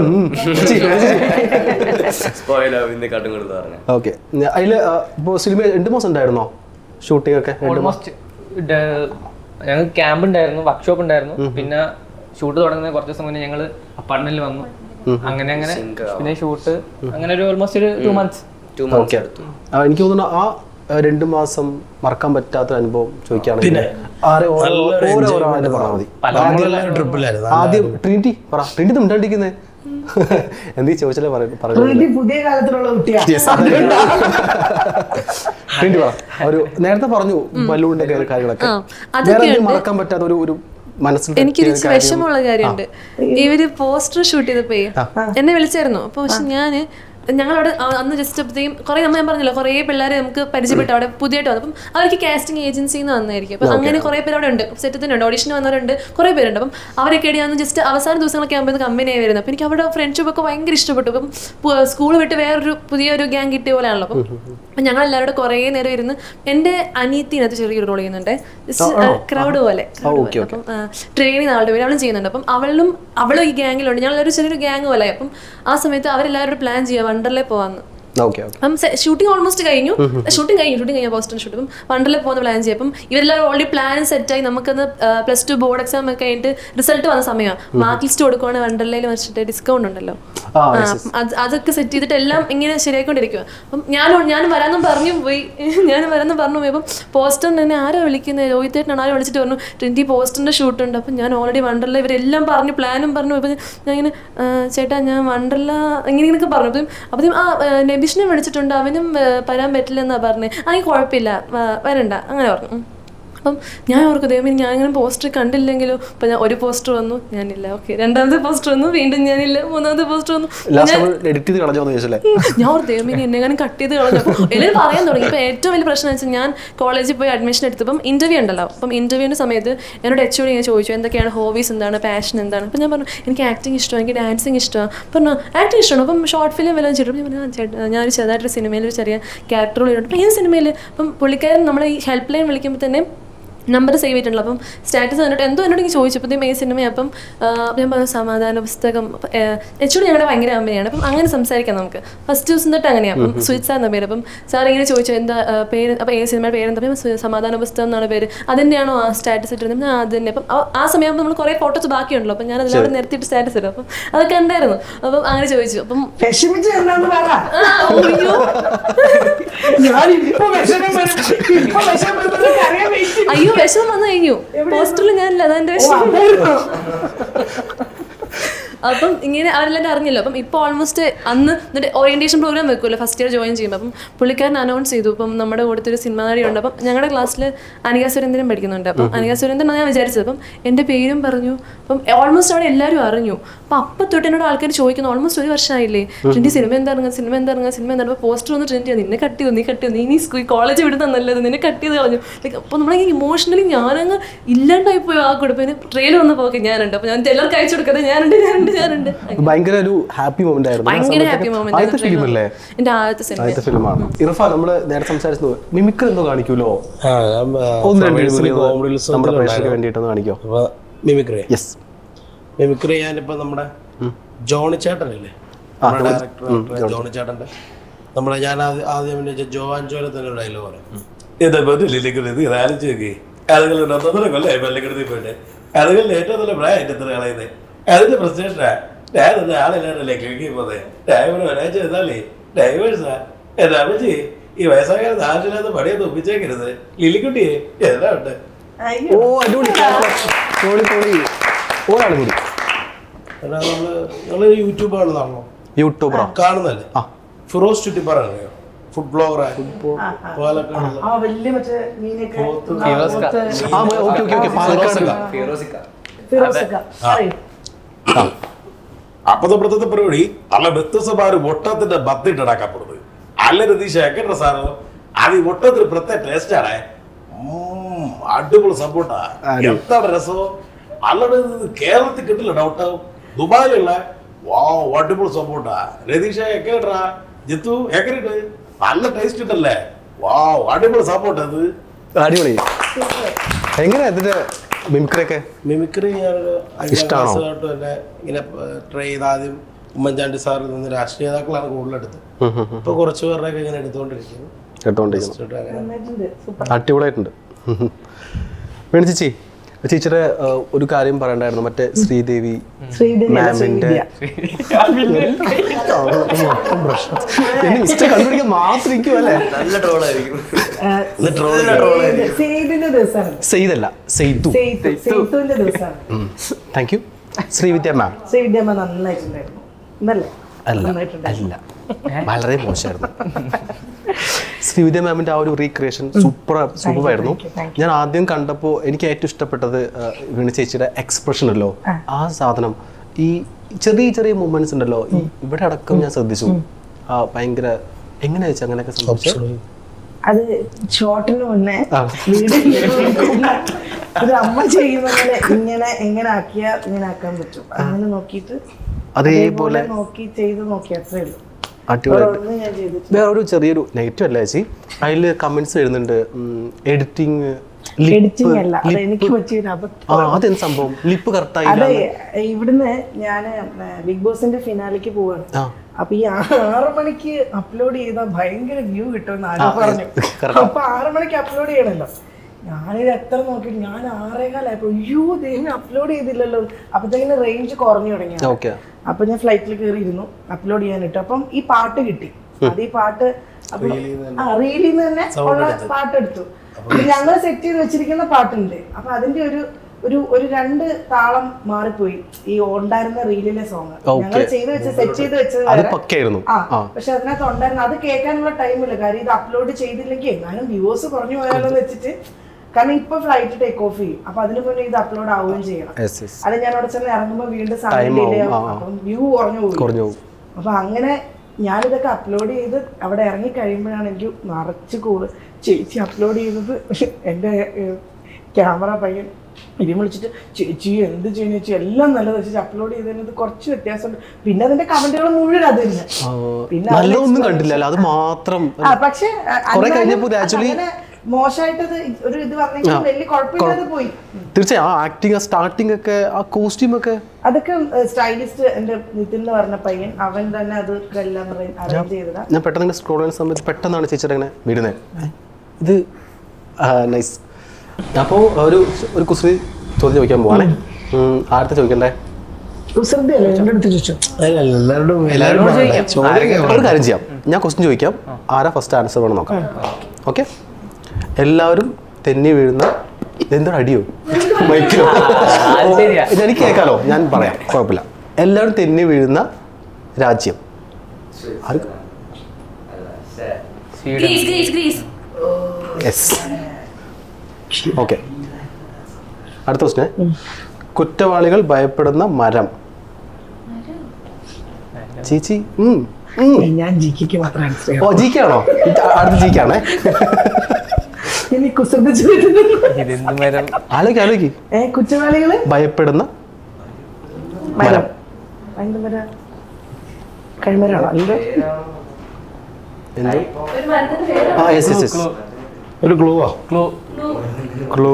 സ്പോയിലോ ഇന്ന് കണ്ടും കൊടുത്ത് പറഞ്ഞു ഓക്കെ അതില് ഇപ്പൊ സിനിമ രണ്ട് മാസം ഉണ്ടായിരുന്നോ ഷൂട്ടിംഗ് ഒക്കെ രണ്ട് മാസം ഓൾമോസ്റ്റ് ഞങ്ങൾ ക്യാമ്പ് ഉണ്ടായിരുന്നു വർക്ക്ഷോപ്പ് ഉണ്ടായിരുന്നു പിന്നെ ഷൂട്ട് തുടങ്ങുന്ന കുറച്ച് ദിവസം മുന്നേ ഞങ്ങൾ അപ്പാർട്ട്മെന്റിൽ വന്നു അങ്ങനെ അങ്ങനെ പിന്നെ ഷൂട്ട് അങ്ങനെ ഒരു ഓൾമോസ്റ്റ് ഒരു ടു മന്ത്സ് ടു മന്ത്സ് എടുത്തു ആ, എനിക്ക് തോന്നുന്നു ആ ആ, രണ്ട് മാസം മറക്കാൻ പറ്റാത്ത അനുഭവം ചോദിക്കുകയാണെങ്കിൽ ആരെ ഓരോ ഓരോ ഓരോ ആരെ പറഞ്ഞാൽ മതി നമ്മളെല്ലാവരും ട്രിപ്പിലായിരുന്നു ആദ്യം ട്രിനിറ്റി പറ ട്രിനിറ്റി മിണ്ടാണ്ടിരിക്കുന്നേ എന്തീ ചോദിച്ചാലേ പറഞ്ഞു പ്രീതി പുതിയ കാലത്തിലുള്ള കുട്ടിയാ ട്രിനിറ്റി പറ ഒരു നേരത്തെ പറഞ്ഞു ബലൂണിന്റെ കാര്യങ്ങളൊക്കെ ആ, വേറെ അതൊക്കെ എന്തെങ്കിലും മറക്കാൻ പറ്റാത്ത ഒരു ഒരു മനസ്സിൽ എനിക്കൊരു തട്ടിയ കാര്യം? വിഷമമുള്ള കാര്യമുണ്ട് ഇവര് പോസ്റ്റർ ഷൂട്ട് ചെയ്തപ്പോ എന്നെ വിളിച്ചായിരുന്നു അപ്പൊ പക്ഷെ ഞാന് ഞങ്ങളവിടെ ആ- അന്ന് ജസ്റ്റ് അപ്പോഴത്തേക്കും കുറെ നമ്മൾ ഞാൻ പറഞ്ഞല്ലോ കുറെ പിള്ളേരെ നമുക്ക് പരിചയപ്പെട്ടു അവിടെ പുതിയതായിട്ട് വന്നു അപ്പം അവർക്ക് കാസ്റ്റിംഗ് ഏജൻസിയിൽ നിന്ന് വന്നായിരിക്കും അപ്പം അങ്ങനെ കുറെ പേര് അവിടെ ഉണ്ട് സെറ്റ് തന്നെ ഉണ്ട് ഓഡിഷൻ വന്നവരുണ്ട് കുറെ പേരുണ്ട് അപ്പം അവരൊക്കെ ഇടയാന്ന് ജസ്റ്റ് അവസാന ദിവസങ്ങളൊക്കെ ആകുമ്പോൾ കമ്പനിയായി വരുന്നത് അപ്പം എനിക്ക് അവിടെ ഫ്രണ്ട്ഷിപ്പ് ഒക്കെ ഭയങ്കര ഇഷ്ടപ്പെട്ടു അപ്പം സ്കൂൾ വിട്ട് വേറൊരു പുതിയൊരു ഗ്യാങ് കിട്ടിയ പോലെയാണല്ലോ അപ്പം അപ്പം ഞങ്ങൾ എല്ലാവരും കുറേ നേരം ഇരുന്ന് എൻ്റെ അനിയത്തിനകത്ത് ചെറിയൊരു റോൾ ചെയ്യുന്നുണ്ട് ജസ്റ്റ് ക്രൗഡ് പോലെ crowd പോലെ. അപ്പം ട്രെയിൻ ചെയ്യുന്ന ആളുടെ പേര് അവളും ചെയ്യുന്നുണ്ട് അപ്പം അവളും അവളും ഈ ഗ്യാങ്ങിലുണ്ട് ഞങ്ങളൊരു ചെറിയൊരു ഗ്യാങ് പോലെ അപ്പം ആ സമയത്ത് അവരെല്ലാവരും പ്ലാൻ ചെയ്യുക വണ്ടർലേ പോവാന്ന് ഓക്കെ ഓക്കെ അപ്പം ഷൂട്ടിംഗ് ഓൾമോസ്റ്റ് കഴിഞ്ഞു ഷൂട്ടിംഗ് കഴിഞ്ഞു ഷൂട്ടിംഗ് കഴിഞ്ഞ ബോസ്റ്റൺ ഷൂട്ട് അപ്പം വണ്ടർലേ പോകുന്ന പ്ലാൻ ചെയ്യും അപ്പം ഇവരെല്ലാവരും ഓൾറെഡി പ്ലാൻ സെറ്റായി നമുക്കന്ന് പ്ലസ് ടു ബോർഡ് എക്സാം ഒക്കെ കഴിഞ്ഞിട്ട് റിസൾട്ട് വന്ന സമയമാണ് മാർക്ക് ലിസ്റ്റ് കൊടുക്കുവാണെങ്കിൽ വണ്ടർലയിൽ വെച്ചിട്ട് ഡിസ്കൗണ്ട് ഉണ്ടല്ലോ ആ, ആ, അപ്പം അത് അതൊക്കെ സെറ്റ് ചെയ്തിട്ട് എല്ലാം ഇങ്ങനെ ശരിയായിക്കൊണ്ടിരിക്കുക അപ്പം ഞാൻ ഞാൻ വരാനും പറഞ്ഞു പോയി ഞാൻ വരാനും പറഞ്ഞു പോയി അപ്പം പോസ്റ്റർ തന്നെ ആരോ വിളിക്കുന്നത് രോഹിത്തേട്ടനാണ് ആരോ വിളിച്ചിട്ട് പറഞ്ഞു ട്വൻറ്റി പോസ്റ്ററിൻ്റെ ഷൂട്ട് ഉണ്ട് അപ്പം ഞാൻ ഓൾറെഡി വണ്ടർല ഇവരെല്ലാം പറഞ്ഞു പ്ലാനും പറഞ്ഞു അപ്പം ഞാൻ ഇങ്ങനെ "ആ, ചേട്ടാ ഞാൻ വണ്ടർല ഇങ്ങനെ ഇങ്ങനെയൊക്കെ പറഞ്ഞു അപ്പം അപ്പം ആ ആ, നബീഷിനെ വിളിച്ചിട്ടുണ്ട് അവനും ആ, വരാൻ പറ്റില്ലെന്നാണ് പറഞ്ഞത് ആ കുഴപ്പമില്ല വ- വരണ്ട അങ്ങനെ പറഞ്ഞു ഉം. അപ്പം ഞാൻ ഓർക്കും ദൈവമേ ഞാൻ ഇങ്ങനെ പോസ്റ്റർ കണ്ടില്ലെങ്കിലോ അപ്പം ഞാൻ ഒരു പോസ്റ്റർ വന്നു ഞാനില്ല ഓക്കെ രണ്ടാമത്തെ പോസ്റ്റർ വന്നു വീണ്ടും ഞാനില്ല മൂന്നാമത്തെ പോസ്റ്റർ വന്നു ലാസ്റ്റ് നമ്മൾ എഡിറ്റ് ചെയ്ത് കളഞ്ഞോന്ന് ചോദിച്ചല്ലേ ഞാൻ ഒരു ദൈവമേ ഇനി എന്നെങ്ങാനും കട്ട് ചെയ്ത് കളഞ്ഞു അപ്പോൾ എല്ലാവരും പറയാൻ തുടങ്ങി ഇപ്പം ഏറ്റവും വലിയ പ്രശ്നം വെച്ചാൽ ഞാൻ കോളേജിൽ പോയി അഡ്മിഷൻ എടുത്തപ്പം ഇന്റർവ്യൂ ഉണ്ടല്ലോ അപ്പം ഇന്റർവ്യൂവിൻ്റെ സമയത്ത് എന്നോട് എച്ച് ഞാൻ ചോദിച്ചു എന്തൊക്കെയാണ് ഹോബീസ് എന്താണ് പാഷൻ എന്താണ് അപ്പം ഞാൻ പറഞ്ഞു എനിക്ക് ആക്ടിങ് ഇഷ്ടമാണ് എനിക്ക് ഡാൻസിങ് ഇഷ്ടമാണ് പറഞ്ഞു ആക്ടിങ് ഇഷ്ടമാണ് അപ്പം ഷോർട്ട് ഫിലിം വല്ലതും ചെയ്തിട്ട് ഞാൻ പറഞ്ഞു "ആ, ചേട്ടാ ഞാനൊരു ചെറുതായിട്ടൊരു സിനിമയിൽ ഒരു ചെറിയ ക്യാരക്ടർ ചെയ്തിട്ടുണ്ട് അപ്പം ഏത് സിനിമയിൽ അപ്പം പുള്ളിക്കാരൻ നമ്മളെ ഈ ഹെൽപ്പ് ലൈൻ വിളിക്കുമ്പോൾ തന്നെ നമ്പർ സേവ് ചെയ്തിട്ടുള്ളൂ അപ്പം സ്റ്റാറ്റസ് കണ്ടിട്ട് എന്തോ എന്നോട് ഇങ്ങനെ ചോദിച്ചപ്പോഴത്തേക്കും ഈ സിനിമ അപ്പം ആ, അപ്പം ഞാൻ പറഞ്ഞു സമാധാന പുസ്തകം എച്ചോട് ഞങ്ങളുടെ ഭയങ്കര അമ്മയാണ് അപ്പം അങ്ങനെ സംസാരിക്കാം നമുക്ക് ഫസ്റ്റ് ദിവസം തൊട്ട് അങ്ങനെയാണ് അപ്പം സുജിത് സാർ എന്ന പേര് അപ്പം സാർ ഇങ്ങനെ ചോദിച്ചു എന്താ ആ, പേര് അപ്പം ഏത് സിനിമയുടെ പേരെന്താ അപ്പം സു- സമാധാന പുസ്തകം എന്നാണ് പേര് അതിൻ്റെയാണോ ആ സ്റ്റാറ്റസ് ഇട്ടിരുന്നത് ആ അത് തന്നെ അപ്പം ആ- ആ സമയമാകുമ്പോൾ നമ്മൾ കുറേ ഫോട്ടോസ് ബാക്കിയുണ്ടല്ലോ അപ്പം ഞാൻ അതിലവിടെ നിർത്തിയിട്ട് സ്റ്റാറ്റസ് ഇടും അപ്പം അതൊക്കെ ഉണ്ടായിരുന്നു അപ്പം അങ്ങനെ ചോദിച്ചു അപ്പം വിഷമിച്ച് എന്താന്ന് പറ ആ, അയ്യോ ഞാൻ ഇപ്പൊ വിഷമം വരും ഇപ്പൊ വിഷമം വരുന്നത് അറിയാൻ വെയിറ്റ് അയ്യോ വിഷമം വന്നു കഴിഞ്ഞു പോസ്റ്ററിൽ ഞാനില്ല അതെന്റെ വിഷമം അപ്പം ഇങ്ങനെ അവരെല്ലാം അറിഞ്ഞല്ലോ അപ്പം ഇപ്പോൾ ഓൾമോസ്റ്റ് അന്ന് എന്നിട്ട് ഓറിയന്റേഷൻ പ്രോഗ്രാം വെക്കുമല്ലോ ഫസ്റ്റ് ഇയർ ജോയിൻ ചെയ്യുമ്പോൾ അപ്പം പുള്ളിക്കാരൻ അനൗൺസ് ചെയ്തു അപ്പം നമ്മുടെ കൂട്ടത്തിൽ ഒരു സിനിമ നടിയുണ്ട് അപ്പം ഞങ്ങളുടെ ക്ലാസ്സിൽ അനിക സുരേന്ദ്രൻ പഠിക്കുന്നുണ്ട് അപ്പം അനിക സുരേന്ദ്രൻ ഞാൻ വിചാരിച്ചത് അപ്പം എൻ്റെ പേരും പറഞ്ഞു അപ്പം ഓൾമോസ്റ്റ് അവിടെ എല്ലാവരും അറിഞ്ഞു അപ്പം അപ്പം തൊട്ട് എന്നോട് ആൾക്കാർ ചോദിക്കുന്നു ഓൾമോസ്റ്റ് ഒരു വർഷമായില്ലേ ട്രെൻഡി സിനിമ എന്താ ഇറങ്ങുക സിനിമ എന്താ ഇറങ്ങുക സിനിമ എന്താ അപ്പോൾ പോസ്റ്റർ ഒന്ന് ട്രെൻഡ് ചെയ്തു നിന്നെ കട്ട് ചെയ്തു നീ കട്ട് ചെയ്തു നീ നീ സ്കൂൾ കോളേജ് വിടുന്ന നല്ലത് നിന്നെ കട്ട് ചെയ്ത് കളഞ്ഞു ലൈക്ക് അപ്പോൾ നമ്മളെ ഇമോഷണലി ഞാനങ്ങ് ഇല്ലാണ്ടായി പോയി ആ കൂടെ പിന്നെ ട്രെയിലർ വന്നപ്പോൾ ഒക്കെ ഞാനുണ്ട് അപ്പോൾ ഞാൻ എല്ലാവർക്കും അയച്ചു കൊടുക്കാതെ ഞാനുണ്ട് ഞാനുണ്ട് ഞാനുണ്ട് ഭയങ്കര ഒരു ഹാപ്പി മൊമെന്റ് ആയിരുന്നു ആ ഭയങ്കര സമയത്തൊക്കെ ഹാപ്പി മൊമെന്റ് ആദ്യത്തെ ഫിലിം അല്ലേ എൻ്റെ ആദ്യത്തെ സിനിമ ആദ്യത്തെ ഫിലിമാണ് ഇർഫ നമ്മള് നേരത്തെ സംസാരിച്ചു മിമിക്രി എന്തോ കാണിക്കൂലോ ആ ഞാൻ ഒന്ന് രണ്ട് ഫ്ലവേഴ്സിൽ മിമിക്രി കോമഡി നമ്മുടെ ഉത്സവത്തിൽ പ്രേക്ഷകർക്ക് വേണ്ടിയിട്ടൊന്ന് കാണിക്കോ അപ്പൊ മിമിക്രി യെസ് മിമിക്രി ഞാനിപ്പോ നമ്മുടെ ജോണി ചേട്ടനില്ലേ നമ്മുടെ ഡയറക്ടർ ജോണി ചേട്ടന്റെ നമ്മുടെ ഞാൻ ആദ്യം ആദ്യം അഭിനയിച്ച ജോ ആൻജോലെ തന്നെ ഒരു ഡയലോഗ് പറയും ഇതാ പറ്റില്ല ഇത് ആലോചിച്ച് നോക്കി അതുങ്ങളുടെ ഒന്നര കൊല്ലേ പള്ളിക്കെടുത്ത് പോയിട്ട് അതുകളിൽ ഏറ്റവും നല്ല പ്രായം എൻ്റെ എത്ര കളയുന്നത് അതിന്റെ പ്രശ്നേഷനാ ഞാൻ ഒന്ന് ആളില്ലാണ്ടല്ലേ കേൾക്കി പോകുന്നത് ഡ്രൈവർ ഒരാഴ്ച ചെയ്താലേ ഡ്രൈവേഴ്സാ എന്റെ അമ്മച്ചി ഈ വയസ്സായ നാട്ടിലത് പണിയൊന്നും ഒപ്പിച്ചേക്കരുത് ലിലിക്കുട്ടിയെ എന്താ ഉണ്ട് ഓ അടിപൊളി പൊളി പൊളി ഒരാൾ കൂടി എന്നാ നമ്മള് നിങ്ങള് യൂട്യൂബ് കാണുന്നതാണോ യൂട്യൂബറോ കാണുന്നല്ലേ ആ. ഫിറോസ് ചുറ്റിപ്പാറ അറിയോ ഫുഡ് ബ്ലോഗർ പാലക്കാട് ആ വലിയ മറ്റേ മീനൊക്കെ ഫിറോസ്ക. പോത്ത്, ആ ഓക്കെ ഓക്കെ ഓക്കെ പാലക്കാട് ഫിറോസ്ക. പറയൂ. ആ അപ്പത്തെ ഇപ്പഴത്തെ പരിപാടി നല്ല വ്യത്യസ്തമായ ഒട്ടത്തിന്റെ ബത്തിട്ടുണ്ടാക്കപ്പെടുന്നത് അല്ല രതീഷ എങ്ങനെ സാറോ അത് ഈ ഒട്ടത്തിന് പ്രത്യേക ടേസ്റ്റ് ആണ് ഉം, അടിപൊളി സപ്പോർട്ടാ അടി. എന്താണ് രസം അല്ലാതെ ഇത് കേരളത്തിൽ കിട്ടില്ല ഡൗട്ട് ദുബായിലുള്ള വാ അടിപൊളി സപ്പോർട്ടാ രതീഷ എക്കേട്ടാ ജിത്തു എക്കറിട്ട് നല്ല ടേസ്റ്റ് ഉണ്ടല്ലേ വാ അടിപൊളി സപ്പോർട്ട് അത് അടിപൊളി എങ്ങനെയാ ഇതിന്റെ മിമിക്രി ഒക്കെ മിമിക്രി ഞാനൊരു അഞ്ചാം ഇഷ്ടാണോ? ക്ലാസ് തൊട്ട് തന്നെ ഇങ്ങനെ ട്രൈ ചെയ്ത് ആദ്യം ഉമ്മൻചാണ്ടി സാറിൽ നിന്ന് രാഷ്ട്രീയ നേതാക്കളാണ് കൂടുതലെടുത്തത് ഇപ്പൊ കുറച്ച് പേരുടെയൊക്കെ ഇങ്ങനെ എടുത്തുകൊണ്ടിരിക്കുന്നു കേട്ടോണ്ടിരിക്കുന്നു Just ഇട്ട് അങ്ങനെ. നന്നായിട്ടുണ്ട്. സൂപ്പർ. അടിപൊളിയായിട്ടുണ്ട് വേണു ചേച്ചി ചേച്ചിയുടെ ആ, ഒരു കാര്യം പറയണ്ടായിരുന്നു മറ്റേ ശ്രീദേവി ശ്രീദേവി അല്ല, മാമിന്റെ ശ്രീവിദ്യ. എന്നെ മിസ്റ്റേക്ക് കണ്ടുപിടിക്കാൻ മാത്രം ഇരിക്കും അല്ലേ നല്ല ട്രോളായിരിക്കും ആ, ഇത് troll സെയ്ത്- സെയ്തിന്റെ ദിവസമാണ് സെയ്തല്ല സെയ്തു സെയ്ത്ത് സെയ്ത്തുവിന്റെ ദിവസമാണ് താങ്ക് യു ശ്രീവിദ്യ മാം ശ്രീവിദ്യമ്മ നന്നായിട്ടുണ്ടായിരുന്നു ഇന്നല്ലേ അല്ല നന്നായിട്ടുണ്ടായിരുന്നു അല്ല വളരെ മോശമായിരുന്നു ശ്രീവിദ്യ മാമിന്റെ ആ ഒരു റീക്രിയേഷൻ സൂപ്പർ സൂപ്പറായിരുന്നു thank you, thank ഞാൻ ആദ്യം കണ്ടപ്പോൾ എനിക്ക് ഏറ്റവും ഇഷ്ടപ്പെട്ടത് ആ, വീണ ചേച്ചിയുടെ എക്സ്പ്രഷൻ ഉണ്ടല്ലോ ആ സാധനം ഈ ചെറിയ ചെറിയ മൂമെന്റ്സ് ഉണ്ടല്ലോ ഈ ഇവിടെ അടക്കം ഞാൻ ശ്രദ്ധിച്ചു ആ ഭയങ്കര എങ്ങനെയാ ചേച്ചി അങ്ങനെയൊക്കെ സംഭവിച്ചത് അത് ഷോട്ടിന് മുന്നേ ആ. വീഡിയോ ഒരു അമ്മ ചെയ്യുന്ന പോലെ ഇങ്ങനെ എങ്ങനെ ആക്കിയാ ഇങ്ങനെ ആക്കാൻ പറ്റും അങ്ങനെ നോക്കിയിട്ട് അതേപോലെ നോക്കി ചെയ്ത് നോക്കി അത്രേ ഉള്ളൂ അടിപൊളി വേറെ ഒന്നും ഞാൻ ചെയ്തിട്ടില്ല വേറെ ഒരു ചെറിയൊരു നെഗറ്റീവ് അല്ല ചേച്ചി അതിൽ കമന്റ്സ് വരുന്നുണ്ട് എഡിറ്റിംഗ് എഡിറ്റിംഗ് അല്ല അത് എനിക്ക് പറ്റിയൊരു അബദ്ധം ആ അതെന്ത് സംഭവം ലിപ്പ് കറക്റ്റ് അതെ ആയില്ല ഇവിടുന്ന് ഞാൻ ബിഗ് ബോസിന്റെ ഫിനാലേക്ക് പോവാണ് ആ അപ്പൊ ഈ ആറ് മണിക്ക് അപ്ലോഡ് ചെയ്താൽ ഭയങ്കര വ്യൂ കിട്ടുമെന്ന് ആരോ പറഞ്ഞു correct. അപ്പൊ ആറ് മണിക്ക് അപ്ലോഡ് ചെയ്യണല്ലോ ഞാനിത് എത്ര നോക്കി ഞാൻ ആറേകാലായപ്പോ അയ്യോ ദൈവം അപ്ലോഡ് ചെയ്തില്ലല്ലോ അപ്പത്തേക്കിന് റേഞ്ച് കുറഞ്ഞു തുടങ്ങി ഓക്കെ അപ്പൊ ഞാൻ ഫ്ലൈറ്റിൽ കയറി ഇരുന്നു അപ്ലോഡ് ചെയ്യാനിട്ട് അപ്പം ഈ പാട്ട് കിട്ടി അത് ഈ പാട്ട് ആ റീലിൽ നിന്ന് തന്നെ ഉള്ള പാട്ട് എടുത്തു ഞങ്ങൾ സെറ്റ് ചെയ്ത് വെച്ചിരിക്കുന്ന പാട്ടുണ്ട് അപ്പൊ അതിന്റെ ഒരു ഒരു ഒരു രണ്ട് താളം മാറിപ്പോയി ഈ ഉണ്ടായിരുന്ന റീലിലെ സോങ് ഞങ്ങൾ ചെയ്ത് വെച്ച സെറ്റ് ചെയ്ത് വെച്ചത് അത് വേറെ. പക്കയായിരുന്നു ആ ആ പക്ഷെ അതിനകത്ത് ഉണ്ടായിരുന്നു അത് കേൾക്കാനുള്ള ടൈമില്ല കാര്യം ഇത് അപ്ലോഡ് ചെയ്തില്ലെങ്കിൽ എങ്ങാനും വ്യൂവേഴ്സ് കുറഞ്ഞു പോയാലോ എന്ന് വെച്ചിട്ട് കാരണം ഇപ്പൊ ഫ്ലൈറ്റ് ടേക്ക് ഓഫ് ചെയ്യും അപ്പൊ അതിന് മുന്നേ ഇത് അപ്ലോഡ് ആവുകയും ചെയ്യണം യെസ് യെസ് അത് ഞാൻ അവിടെ ചെന്ന് ഇറങ്ങുമ്പോൾ വീണ്ടും സമയം Time ഡിലേ ആവും, ആവും ആ, ആ. അപ്പം വ്യൂ കുറഞ്ഞു പോകും കുറഞ്ഞു പോകും അപ്പൊ അങ്ങനെ ഞാനിതൊക്കെ അപ്ലോഡ് ചെയ്ത് അവിടെ ഇറങ്ങി കഴിയുമ്പോഴാണ് എനിക്ക് നിറച്ച് കൂട് ചേച്ചി അപ്ലോഡ് ചെയ്തത് എൻ്റെ ക്യാമറ പയ്യൻ ഇനി വിളിച്ചിട്ട് ചേച്ചി എന്ത് ചെയ്യുന്നു ചേച്ചി എല്ലാം നല്ലത് ചേച്ചി അപ്ലോഡ് ചെയ്തതിനകത്ത് കുറച്ച് വ്യത്യാസമുണ്ട് പിന്നെ അതിന്റെ കമന്റുകൾ മുഴുവൻ അത് തന്നെ ആ, പിന്നെ നല്ലതൊന്നും അതിന് കണ്ടില്ലല്ലോ അത് മാത്രം ആ പക്ഷേ അ- കുറെ എന്നാലും കഴിഞ്ഞപ്പോൾ ഇത് അത് actually അങ്ങനെ മോശമായിട്ടത് ഒരു ഇത് വന്നെങ്കിൽ വലിയ കുഴപ്പമില്ലാതെ പോയി തീർച്ചയായും ആ ആക്ടിങ് ആ സ്റ്റാർട്ടിംഗ് ഒക്കെ ആ കോസ്റ്റ്യൂം ഒക്കെ അതൊക്കെ സ്റ്റൈലിസ്റ്റ് എന്റെ നിതിൻ എന്ന് പറഞ്ഞ പയ്യൻ അവൻ തന്നെ അത് എല്ലാം അറേഞ്ച് ചെയ്തതാ ഞാൻ പെട്ടെന്ന് ഇങ്ങനെ സ്ക്രോൾ ചെയ്യുന്ന സമയത്ത് പെട്ടെന്നാണ് ചേച്ചിയുടെ ഇങ്ങനെ വീടുന്നത് ഇത് നൈസ് അപ്പോൾ ഒരു ഒരു കുസൃതി ചോദ്യം ചോദിക്കാൻ പോവാണേ ഉം, ആരുടെ ചോദിക്കണ്ടേ കുസൃതിയല്ലേ എന്റെ അടുത്ത് ചോദിച്ചു അല്ല, എല്ലാവരോടും എല്ലാവരും ചോദിക്കാം. ചോദിക്കാം ഒരു കാര്യം ചെയ്യാം ഞാൻ ക്വസ്റ്റ്യൻ ചോദിക്കാം ആരാ ഫസ്റ്റ് ആൻസർ വേണം നോക്കാം ഓക്കെ എല്ലാവരും തെന്നി വീഴുന്ന ഇതെന്തോ അടിയോ മൈക്കിലോ അത് ശരിയാ. ഇത് എനിക്ക് കേൾക്കാലോ ഞാൻ പറയാം കുഴപ്പമില്ല എല്ലാവരും തെന്നി വീഴുന്ന രാജ്യം ആര് Sweden Greece Greece Greece yes okay അടുത്ത ക്വസ്റ്റ്യൻ കുറ്റവാളികൾ ഭയപ്പെടുന്ന മരം ചേച്ചി ഉം, ഉം. ഞാൻ ജിക്ക് മാത്രം ആൻസർ ഓ ജിക്കാണോ അടുത്ത ജിക്കാണേ ഇനി കുസൃതി ചോദിച്ചത് ഇതെന്ത് മരം ആലോചിക്ക് ആലോചിക്ക് ഏ കുറ്റവാളികള് ഭയപ്പെടുന്ന മരം അതിന്റെ മരം കഴിമരാണോ അല്ല എന്തോ ആ യെസ് യെസ് യെസ് ഒരു ക്ലൂവോ ക്ലൂ ക്ലൂ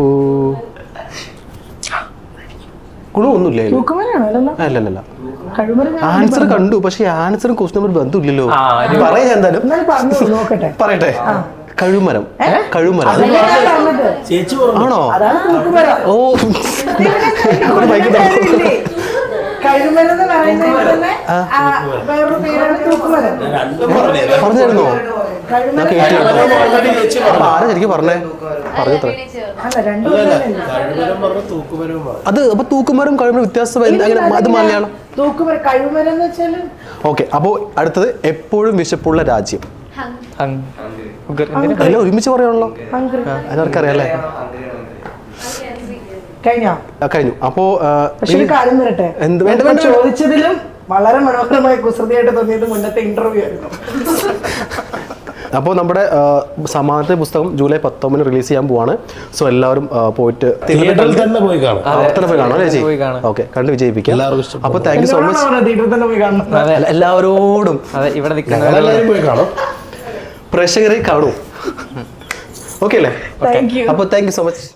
ക്ലൂ ഒന്നുമില്ല ഇതില്. തൂക്കുമരാണോ അല്ലല്ലോ അല്ല അല്ല അല്ല കഴിമരം ഞാൻ ആൻസർ കണ്ടു പക്ഷെ ആൻസറും ക്വസ്റ്റ്യൻ നമ്പർ ബന്ധമില്ലല്ലോ ആ, ഒരു- പറയാം ഞാൻ എന്തായാലും എന്നാലും പറഞ്ഞു നോക്കട്ടെ പറയട്ടെ കഴുമരം കഴുമരം അതല്ലേ ഞാൻ പറഞ്ഞത് ചേച്ചി പറഞ്ഞു ആണോ അതാണ് തൂക്കുമരം ഓ ഒരു ബൈക്ക് കാര്യമില്ലേ? കഴിമരം എന്ന് പറയുന്നത് തന്നെ ആ, വേറൊരു പേരാണ് തൂക്കുമരം രണ്ടും പറഞ്ഞേ പറഞ്ഞായിരുന്നോ ഞാൻ കഴിമരം കേട്ടു ഓൾറെഡി ചേച്ചി അപ്പൊ ആരാ ശരിക്കും പറഞ്ഞേ പറഞ്ഞത്ര അല്ല രണ്ടും അതല്ല ഒന്നല്ലേ? കഴിവരം പറഞ്ഞു തൂക്കുമരവും പറഞ്ഞു അത് അപ്പൊ തൂക്കുമരം കഴുമരം വ്യത്യാസം എന്ത്? അങ്ങനെ അത് മലയാളം തൂക്കുമരം കഴിമരം എന്ന് വെച്ചാല് ഓക്കെ അപ്പോൾ അടുത്തത് എപ്പോഴും വിശപ്പുള്ള രാജ്യം ഹങ് ഉഗർ എന്തിനാ എല്ലാം ഒരുമിച്ച് പറയാണല്ലോ ഹംഗ്രി എല്ലാവർക്കും അറിയാല്ലേ കഴിഞ്ഞോ ആ, കഴിഞ്ഞു അപ്പോ ആ, പക്ഷെ ഒരു കാര്യം വരട്ടെ എന്ത് വേണ്ട, ഇപ്പൊ വേണ്ട, വേണ്ട. ചോദിച്ചതിലും വളരെ മനോഹരമായ കുസൃതിയായിട്ട് തോന്നിയത് മുന്നത്തെ ഇന്റർവ്യൂ ആയിരുന്നു അപ്പോൾ നമ്മുടെ ആ, സമാനത്തെ പുസ്തകം ജൂലൈ പത്തൊമ്പതിന് റിലീസ് ചെയ്യാൻ പോവാണ് സോ എല്ലാവരും ആ, പോയിട്ട് തിയേറ്ററിൽ തന്നെ പോയി കാണാം അവിടെ പോയി കാണാം അല്ലേ ചേച്ചി പോയി കാണാം. ഓക്കെ കണ്ട് വിജയിപ്പിക്കാം എല്ലാവർക്കും ഇഷ്ടപ്പെടും. അപ്പോൾ താങ്ക് യു സോ മച്ച് തിയേറ്ററിൽ തന്നെ പോയി കാണണം അതെ എല്ലാവരോടും അതെ ഇവിടെ നിൽക്കുന്ന ഞങ്ങളെല്ലാവരും പോയി കാണും പ്രേക്ഷകരെ കാണൂ ഓക്കെ അല്ലേ താങ്ക് യു അപ്പോൾ താങ്ക് യു സോ മച്ച്